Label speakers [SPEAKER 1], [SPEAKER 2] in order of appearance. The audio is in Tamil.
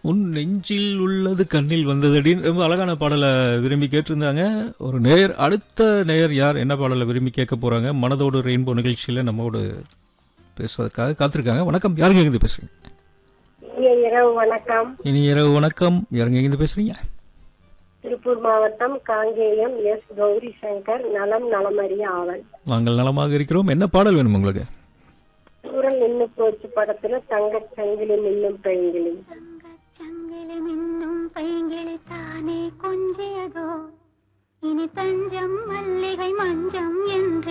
[SPEAKER 1] உன் நெஞ்சில் உள்ளது கண்ணில் வந்ததடின்னு ரொம்ப அழகான பாடலை விரும்பி கேட்டிருந்தாங்க ஒரு நேயர் அடுத்த நேயர் யார் என்ன பாடலை விரும்பி கேட்க போறாங்க மனதோடு ரெயின்போ நிகழ்ச்சியில நம்மோடு பேசுவதற்காக காத்திருக்காங்க வணக்கம் யாருங்க இருந்து பேசுறீங்க
[SPEAKER 2] இனிய இரவு வணக்கம்
[SPEAKER 1] இனி இரவு வணக்கம் யாருங்க இருந்து பேசுறீங்க
[SPEAKER 2] திருப்பூர் மாவட்டம் காங்கேயம் எஸ் கௌரி சங்கர் நலம் நலமறிய ஆவல்
[SPEAKER 1] நாங்கள் நலமாக இருக்கிறோம் என்ன பாடல் வேணும் உங்களுக்கு
[SPEAKER 2] சூரன் நின்னு போச்சு படத்துல தங்கச் சங்கிலி மின்னும் பைங்கிலி
[SPEAKER 3] சங்கிலி மின்னும் பைங்கிளி தானே கொஞ்சியதோ இனி தஞ்சம் மல்லிகை மஞ்சம் என்று